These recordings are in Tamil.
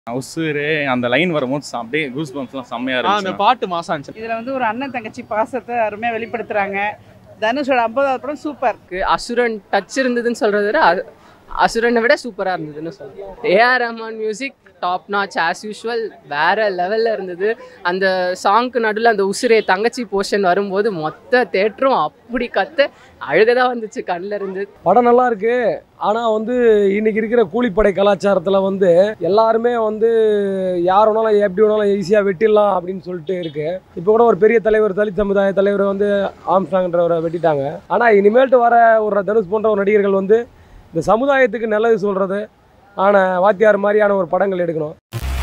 உசுரு அந்த லைன் வரும்போது ச- அப்படியே கூஸ் பம்ப்ஸ்லாம் செம்மையா ஆ, அந்த இருந்துச்சு பாட்டு மாசம் இருந்துச்சு இதில் வந்து ஒரு அண்ணன் தங்கச்சி பாசத்தை அருமையாக வெளிப்படுத்துகிறாங்க தனுஷோட ஐம்பதாவது படம் சூப்பர் இருக்கு அசுரன் டச் இருந்ததுன்னு சொல்றத விட அ- அசுரனை விட சூப்பராக இருந்ததுன்னு சொல்றேன் AR Rahman music top notch as usual வேற லெவலில் இருந்தது அந்த சாங்க்கு நடுவில் அந்த உசுரே தங்கச்சி போர்ஷன் வரும்போது மொத்த தேட்டரும் அப்படி கத்த அழுகதான் வந்துச்சு கண்ணில் இருந்து படம் நல்லா இருக்கு ஆனால் வந்து இன்னைக்கு இருக்கிற கூலிப்படை கலாச்சாரத்தில் வந்து எல்லாருமே வந்து யார் வேணாலும் எப்படி வேணாலும் ஈஸியாக வெட்டிடலாம் அப்படின்னு சொல்லிட்டு இருக்கு இப்போ கூட ஒரு பெரிய தலைவர் தலித் சமுதாய தலைவர் வந்து ஆம்ஸ்டாங்ன்றவரை வெட்டிட்டாங்க ஆனால் இனிமேல்ட்டு வர ஒரு தனுஷ் போன்ற ஒரு நடிகர்கள் வந்து இந்த சமுதாயத்துக்கு நல்லது சொல்கிறது ஆன வாத்தியார் மாதிரியான ஒரு படங்கள் எடுக்கணும்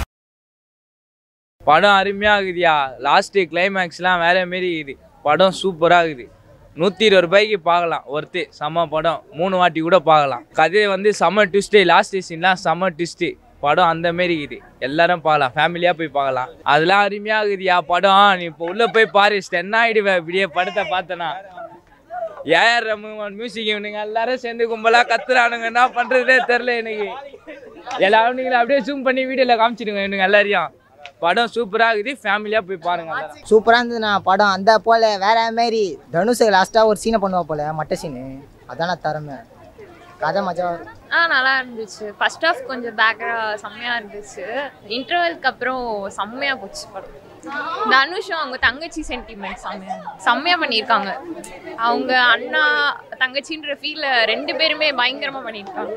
படம் அருமையாக இருக்குதுயா லாஸ்ட்டு கிளைமேக்ஸ்லாம் வேற மாரி இருக்குது படம் சூப்பராக இருக்குது நூற்றி இருபது ரூபாய்க்கு பார்க்கலாம் ஒருத்து செம்ம படம் மூணு வாட்டி கூட பார்க்கலாம் கதை வந்து செம்ம ட்விஸ்ட்டு லாஸ்ட் சீன்லாம் செம்ம ட்விஸ்ட்டு படம் அந்த மாரி இருக்குது எல்லாரும் பார்க்கலாம் ஃபேமிலியாக போய் பார்க்கலாம் அதெல்லாம் அருமையாக இருக்குதுயா படம் நீ இப்போ உள்ளே போய் பாரு ஸ்டென் ஆகிடுவேன் இப்படியே படத்தை பார்த்தனா ஏஆர் ரஹ்மான் மியூசிக் இவனுங்க எல்லாரும் சேர்ந்து கும்பலாக கத்துறானுங்க என்ன பண்ணுறதே தெரில எனக்கு எல்லாரும் நீங்களும் அப்படியே ஜூம் பண்ணி வீடியோவில் காமிச்சிடுங்க இவனுங்க எல்லாரையும் படம் சூப்பராக இருக்குது ஃபேமிலியாக போய் பாருங்க எல்லாரும் சூப்பராக இருந்ததுண்ணா படம் அந்த போல வேற மாரி தனுஷ் லாஸ்ட்டாக ஒரு சீனை பண்ணுவா போல மட்டை சீனு அதான திறமை கதை மஜா ஆ நல்லா இருந்துச்சு ஃபர்ஸ்ட் ஆஃப் கொஞ்சம் பேக்கராக செம்மையாக இருந்துச்சு இன்டர்வெல்க்கு அப்புறம் செம்மையாக போச்சு படம் தனுஷும் அவங்க தங்கச்சி சென்டிமெண்ட் செம்மையா செம்மையாக பண்ணியிருக்காங்க அவங்க அண்ணா தங்கச்சின்ற ஃபீலை ரெண்டு பேருமே பயங்கரமாக பண்ணியிருக்காங்க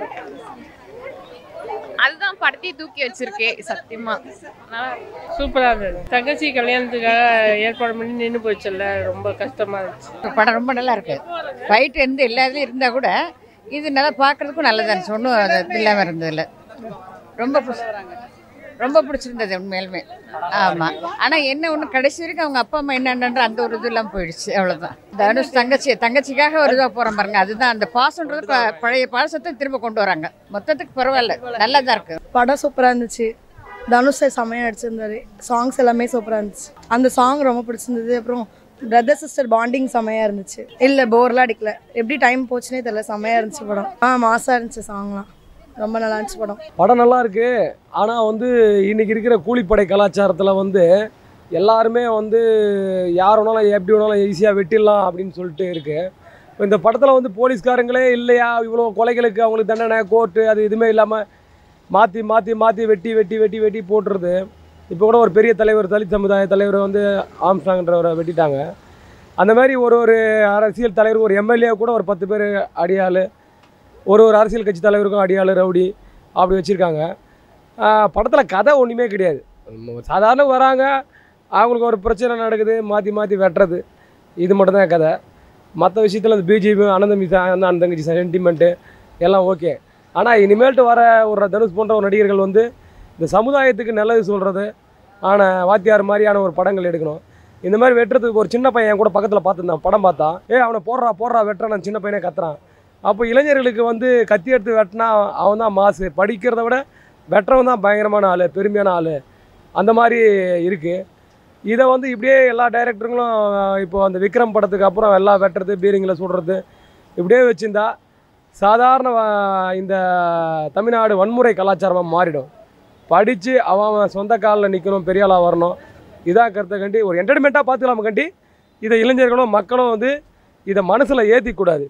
அதுதான் படத்தையே தூக்கி வச்சிருக்கே சத்தியமா நல்லா இருக்கு. சூப்பராக இருந்தது தங்கச்சி கல்யாணத்துக்காக ஏற்பாடு பண்ணி நின்று போச்சுல்ல ரொம்ப கஷ்டமா இருந்துச்சு படம் ரொம்ப நல்லா இருக்கு ஃபைட் இருந்து எல்லா இதுலையும் இருந்தால் கூட இது நல்லா பார்க்கறதுக்கும் நல்லதாக இருந்துச்சு ஒன்றும் அது இது இல்லாமல் இருந்ததில்ல ரொம்ப பிடிச்சி ரொம்ப பிடிச்சிருந்தது உண்மையிலுமே ஆமாம் ஆனால் என்ன ஒன்று கடைசி வரைக்கும் அவங்க அப்பா அம்மா என்னென்னன்ற அந்த ஒரு இது இல்லாமல் போயிடுச்சு அவ்வளோதான் தனுஷ் தங்கச்சி தங்கச்சிக்காக ஒரு இதாக போகிறோம் பாருங்க அதுதான் அந்த பாசன்றது ப- பழைய பாசத்தை திரும்ப கொண்டு வராங்க மொத்தத்துக்கு பரவாயில்ல நல்லா தான் இருக்கு படம் சூப்பராக இருந்துச்சு தனுஷ் செம்மையாக அடிச்சிருந்தாரு சாங்ஸ் எல்லாமே சூப்பராக இருந்துச்சு அந்த சாங் ரொம்ப பிடிச்சிருந்தது அப்புறம் பிரதர் சிஸ்டர் பாண்டிங் செம்மையாக இருந்துச்சு இல்லை போர்லாம் அடிக்கல எப்படி டைம் போச்சுனே தெரியல செம்மையாக இருந்துச்சு படம் ஆ மாசாக இருந்துச்சு சாங்லாம் ரொம்ப நல்லா இருந்துச்சு படம் படம் நல்லா இருக்கு ஆனால் வந்து இன்னைக்கு இருக்கிற கூலிப்படை கலாச்சாரத்தில் வந்து எல்லாருமே வந்து யார் வேணாலும் எப்படி வேணாலும் ஈஸியாக வெட்டிடலாம் அப்படின்னு சொல்லிட்டு இருக்கு இப்போ இந்த படத்தில் வந்து போலீஸ்காரங்களே இல்லையா இவ்வளோ கொலைகளுக்கு அவங்களுக்கு தண்டனை கோர்ட்டு அது எதுவுமே இல்லாமல் மாற்றி மாற்றி மாற்றி வெட்டி வெட்டி வெட்டி வெட்டி போட்டுறது இப்போ கூட ஒரு பெரிய தலைவர் தலித் சமுதாய தலைவர் வந்து ஆம்ஸ்டாங்ன்றவரை வெட்டிட்டாங்க அந்த மாதிரி ஒரு ஒரு அரசியல் தலைவர் ஒரு எம்எல்ஏ கூட ஒரு பத்து பேர் அடியாள் ஒரு ஒரு அரசியல் கட்சி தலைவருக்கும் அடியாள் ரவுடி அப்படி வச்சுருக்காங்க படத்தில் கதை ஒன்றுமே கிடையாது நம்ம சாதாரண வராங்க அவங்களுக்கு ஒரு பிரச்சனை நடக்குது மாற்றி மாற்றி வெட்டுறது இது மட்டும்தான் கதை மற்ற விஷயத்தில் அந்த பிஜேபி அனந்தமி அண்ணன் தங்கச்சி சென்டிமெண்ட்டு எல்லாம் ஓகே ஆனால் இனிமேல்ட்டு வர ஒரு தனுஷ் போன்ற ஒரு நடிகர்கள் வந்து இந்த சமுதாயத்துக்கு நல்லது சொல்கிறது ஆன வாத்தியார் மாதிரியான ஒரு படங்கள் எடுக்கணும் இந்த மாதிரி வெட்டுறதுக்கு ஒரு சின்ன பையன் என் கூட பக்கத்தில் பார்த்துருந்தான் படம் பார்த்தா ஏ அவனை போடுறா போடுறா வெட்டுறான் சின்ன பையனே கத்துறான் அப்போ இளைஞர்களுக்கு வந்து கத்தி எடுத்து வெட்டினா அவன் தான் மாசு படிக்கிறத விட வெட்டுறவன் தான் பயங்கரமான ஆள் பெருமையான ஆள் அந்த மாதிரி இருக்குது இதை வந்து இப்படியே எல்லா டைரக்டருங்களும் இப்போ அந்த விக்ரம் படத்துக்கு அப்புறம் எல்லாம் வெட்டுறது பீரிங்கில் சுடுறது இப்படியே வச்சுருந்தா சாதாரண வ- இந்த தமிழ்நாடு வன்முறை கலாச்சாரமாக மாறிடும் படித்து அவன் அவன் சொந்த காலில் நிற்கணும் பெரிய ஆளாக வரணும் இதான் கருத்தை கண்டி ஒரு என்டர்டைன்மெண்ட்டாக பார்த்துக்கலாம் கண்டி இதை இளைஞர்களும் மக்களும் வந்து இதை மனசில் ஏற்றிக்கூடாது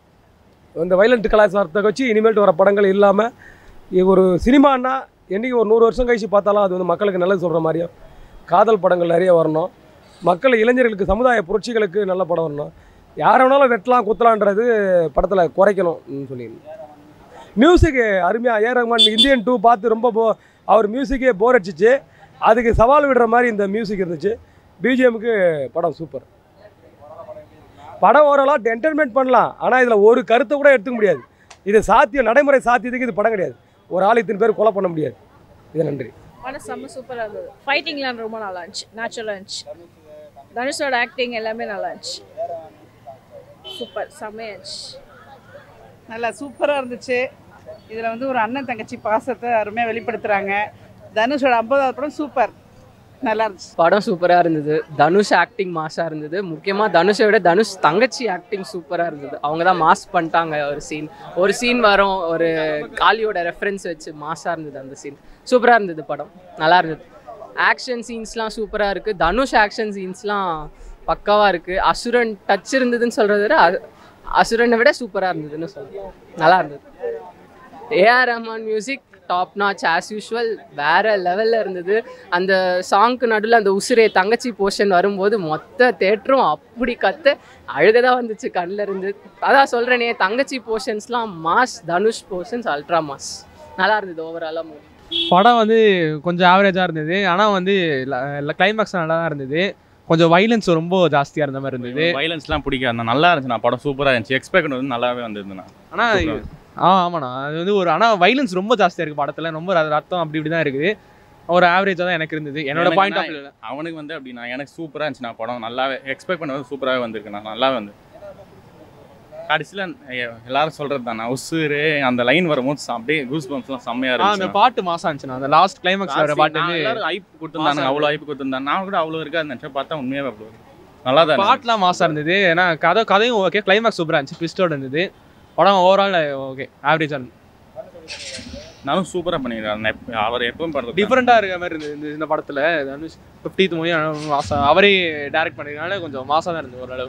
இந்த வைலண்ட் கலாச்சாரத்தை வச்சு இனிமேல்ட்டு வர படங்கள் இல்லாமல் ஒரு சினிமான்னா என்றைக்கு ஒரு நூறு வருஷம் கழிச்சு பார்த்தாலும் அது வந்து மக்களுக்கு நல்லது சொல்கிற மாதிரியும் காதல் படங்கள் நிறைய வரணும் மக்கள் இளைஞர்களுக்கு சமுதாய புரட்சிகளுக்கு நல்ல படம் வரணும் யாரை வேணாலும் வெட்டலாம் குத்தலான்றது படத்தில் குறைக்கணும் சொல்லி மியூசிக்கு அருமையாக ஏ ரஹ்மான் இந்தியன் டூ பார்த்து ரொம்ப போ அவர் மியூசிக்கே போர் அடிச்சிச்சு அதுக்கு சவால் விடுற மாதிரி இந்த மியூசிக் இருந்துச்சு பிஜிஎம்க்கு படம் சூப்பர் படம் ஓரளவு என்டர்டைன்மெண்ட் பண்ணலாம் ஆனால் இதில் ஒரு கருத்தை கூட எடுத்துக்க முடியாது இது சாத்தியம் நடைமுறை சாத்தியத்துக்கு இது படம் கிடையாது ஒரு ஆள் இத்தனை பேர் கொலை பண்ண முடியாது இது நன்றி படம் செம்ம சூப்பராக இருந்தது ஃபைட்டிங்லாம் ரொம்ப நல்லா இருந்துச்சு நேச்சுரலாக இருந்துச்சு தனுஷோட ஆக்டிங் எல்லாமே நல்லா இருந்துச்சு சூப்பர் செம்மையா இருந்துச்சு நல்லா சூப்பராக இருந்துச்சு இதில் வந்து ஒரு அண்ணன் தங்கச்சி பாசத்தை அருமையாக வெளிப்படுத்துகிறாங்க தனுஷோட ஐம்பதாவது படம் சூப்பர் நல்லா இருந்துச்சு படம் சூப்பராக இருந்தது தனுஷ் ஆக்டிங் மாஸாக இருந்தது முக்கியமாக தனுஷை விட தனுஷ் தங்கச்சி ஆக்டிங் சூப்பராக இருந்தது அவங்க தான் மாஸ் பண்ணிட்டாங்க ஒரு சீன் ஒரு சீன் வரும் ஒரு காளியோட ரெஃபரன்ஸ் வச்சு மாஸாக இருந்தது அந்த சீன் சூப்பராக இருந்தது படம் நல்லா இருந்தது ஆக்ஷன் சீன்ஸ்லாம் சூப்பராக இருக்குது தனுஷ் ஆக்ஷன் சீன்ஸ்லாம் பக்காவாக இருக்குது அசுரன் டச் இருந்ததுன்னு சொல்கிறத விட அ- அசுரனை விட சூப்பராக இருந்ததுன்னு சொல்லலாம் நல்லா இருந்தது AR Rahman music top notch as usual வேற லெவலில் இருந்தது அந்த சாங்க்கு நடுவில் அந்த உசிரே தங்கச்சி போர்ஷன் வரும்போது மொத்த தேட்டரும் அப்படி கத்த அழுகதான் வந்துச்சு கண்ணில் இருந்து அதான் சொல்கிறேனே தங்கச்சி போர்ஷன்ஸ்லாம் mass Dhanush portions ultra mass நல்லா இருந்தது ஓவராலாக மூவி படம் வந்து கொஞ்சம் ஆவரேஜாக இருந்தது ஆனால் வந்து கிளைமேக்ஸ் நல்லா தான் இருந்தது கொஞ்சம் வைலன்ஸ் ரொம்ப ஜாஸ்தியாக இருந்த மாதிரி இருந்தது வைலன்ஸ்லாம் பிடிக்காது நல்லா இருந்துச்சு நான் படம் சூப்பராக இருந்துச்சு எக்ஸ்பெக்ட் பண்ணது நல்லாவே வந்திருந்தேன் ஆனால் ஆ ஆமாண்ணா அது வந்து ஒரு ஆனால் வைலன்ஸ் ரொம்ப ஜாஸ்தியாக இருக்குது படத்தில் ரொம்ப ர- ரத்தம் அப்படி இப்படி தான் இருக்குது ஒரு ஆவரேஜாக தான் எனக்கு இருந்தது என்னோட எனக்கு பாயிண்ட் ஆஃப் நான் அவனுக்கு வந்து அப்படின்னா எனக்கு சூப்பராக இருந்துச்சு நான் படம் நல்லாவே எக்ஸ்பெக்ட் பண்ணது சூப்பராகவே வந்திருக்கு நான் நல்லாவே வந்து கடைசியில் எல்லாரும் சொல்கிறது தான் நான் உசுரு அந்த லைன் வரும்போது ச- அப்படியே கூஸ் பம்ப்ஸ்லாம் செம்மையாக ஆ அந்த இருந்துச்சு பாட்டு மாசம் இருந்துச்சுண்ணா அந்த லாஸ்ட் கிளைமேக்ஸ் வர பாட்டு வந்து எல்லாரும் ஐப் கொடுத்துருந்தாங்க மாசா அவ்வளோ ஐப் கொடுத்துருந்தாங்க நான் கூட அவ்வளோ இருக்காது நினச்சேன் பார்த்தா உண்மையாகவே அவ்வளோ நல்லா தான் இருந்துச்சு. பாட்டுலாம் மாசா இருந்தது ஏன்னா கதை கதையும் ஓகே கிளைமேக்ஸ் சூப்பராக இருந்துச்சு ட்விஸ்டோட இருந்தது படம் ஓவரால் ஓகே ஆவரேஜாக இருந்தது நானும் சூப்பராக பண்ணியிருக்காரு அவர் எப்பவும் படுறது டிஃப்ரெண்ட்டாக இருக்க மாதிரி இருந்தது இந்த இந்த படத்தில் தனுஷ் ஃபிஃப்டித் மூவி மாசம் அவரே டைரக்ட் பண்ணிருக்கனால கொஞ்சம் மாசாக தான் இருந்தது ஓரளவு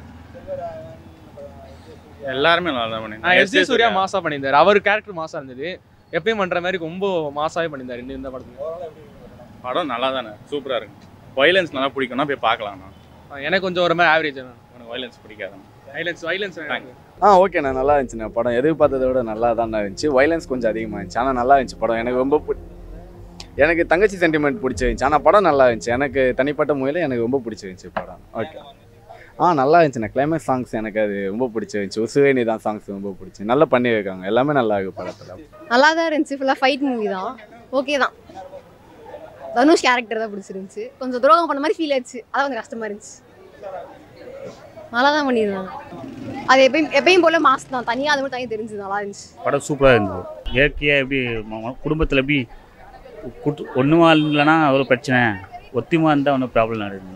எல்லாருமே நல்லா தான் நான் பண்ணியிருந்தாங்க எஸ் ஜே சூர்யா மாசா பண்ணியிருந்தாரு அவர் கேரக்டர் மாசா இருந்தது எப்பயும் பண்ற மாதிரி ரொம்ப மாசாவே பண்ணியிருந்தாரு இந்த- இந்த படத்துல படம் நல்லா தானே சூப்பராக இருக்கு வைலன்ஸ் நல்லா பிடிக்கும்னா போய் பார்க்கலாம் நான் எனக்கு கொஞ்சம் ஒரு மாதிரி ஆவரேஜ் உனக்கு வைலன்ஸ் பிடிக்காது வைலன்ஸ் வைலன்ஸ் ஆ ஓகேண்ணா நல்லா இருந்துச்சுண்ணா படம் எதிர்பார்த்ததை விட நல்லா தான் இருந்துச்சு வைலன்ஸ் கொஞ்சம் அதிகமாக இருந்துச்சு ஆனால் நல்லா இருந்துச்சு படம் எனக்கு ரொம்ப பிடி- எனக்கு தங்கச்சி சென்டிமெண்ட் பிடிச்சிருந்துச்சு ஆனால் படம் நல்லா இருந்துச்சு எனக்கு தனிப்பட்ட முறையில் எனக்கு ரொம்ப பிடிச்சிருந்துச்சு படம் ஓகே ஆ நல்லா இருந்துச்சுண்ணா கிளைமேக்ஸ் சாங்ஸ் எனக்கு அது ரொம்ப பிடிச்சிருந்துச்சு உசுவேணி தான் சாங்ஸ் ரொம்ப பிடிச்சி நல்லா பண்ணியிருக்காங்க எல்லாமே நல்லா இருக்கு படத்தில் நல்லா தான் இருந்துச்சு ஃபுல்லாக ஃபைட் மூவி தான் ஓகே தான் தனுஷ் கேரக்டர் தான் பிடிச்சிருந்துச்சு கொஞ்சம் துரோகம் பண்ண மாதிரி ஃபீல் ஆச்சு அதான் கொஞ்சம் கஷ்டமாக இருந்துச்சு நல்லா தான் பண்ணியிருந்தாங்க அது எப்பயும் எப்பயும் போல மாஸ் தான் தனியாக அது மட்டும் தனியாக தெரிஞ்சது நல்லா இருந்துச்சு படம் சூப்பராக இருந்தது இயற்கையாக எப்படி குடும்பத்தில் எப்படி குட்டு ஒன்றுமா இல்லைன்னா அவ்வளோ பிரச்சனை ஒத்திமா இருந்தால் ஒன்றும் ப்ராப்ளம் நடக்குது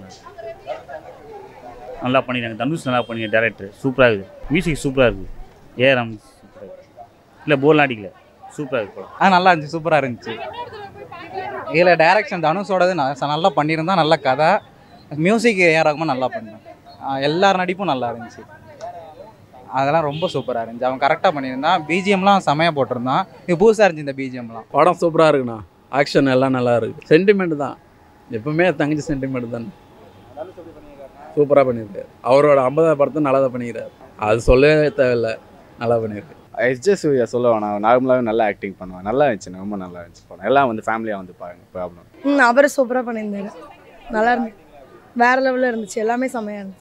நல்லா பண்ணிடுறாங்க தனுஷ் நல்லா பண்ணி டேரக்டர் சூப்பராக இருக்குது மியூசிக் சூப்பராக இருக்குது ஏஆர்எம் சூப்பராக இருக்குது இல்லை போர்லாம் அடிக்கல சூப்பராக இருக்கு படம் ஆ நல்லா இருந்துச்சு சூப்பராக இருந்துச்சு இதில் டைரக்ஷன் தனுஷோடது ந- நல்லா பண்ணியிருந்தா நல்ல கதை மியூசிக் ஏஆர் ரகுமான் நல்லா பண்ணான் ஆ, எல்லார் நடிப்பும் நல்லா இருந்துச்சு அதெல்லாம் ரொம்ப சூப்பராக இருந்துச்சு அவன் கரெக்டாக பண்ணியிருந்தான் பிஜிஎம்லாம் செமையாக போட்டிருந்தான் இது புதுசாக இருந்துச்சு இந்த பிஜிஎம்லாம் படம் சூப்பராக இருக்குண்ணா ஆக்ஷன் எல்லாம் நல்லா இருக்கு சென்டிமெண்ட் தான் எப்பவுமே தங்கச்சி சென்டிமெண்ட் தான் சூப்பராக பண்ணியிருக்காரு அவரோட ஐம்பதாவது படத்தை நல்லா தான் பண்ணிக்கிறார் அது சொல்லவே தேவையில்லை நல்லா பண்ணியிருக்கு எஸ் ஜே சூர்யா சொல்ல வேணாம் நார்மலாகவே நல்லா ஆக்டிங் பண்ணுவாங்க நல்லா இருந்துச்சு ரொம்ப நல்லா இருந்துச்சு படம் எல்லாம் வந்து ஃபேமிலியாக வந்து பாருங்க ப்ராப்ளம் ம் அவர் சூப்பராக பண்ணியிருந்தாரு நல்லா இருந்து வேற லெவலில் இருந்துச்சு எல்லாமே செம்மையாக இருந்துச்சு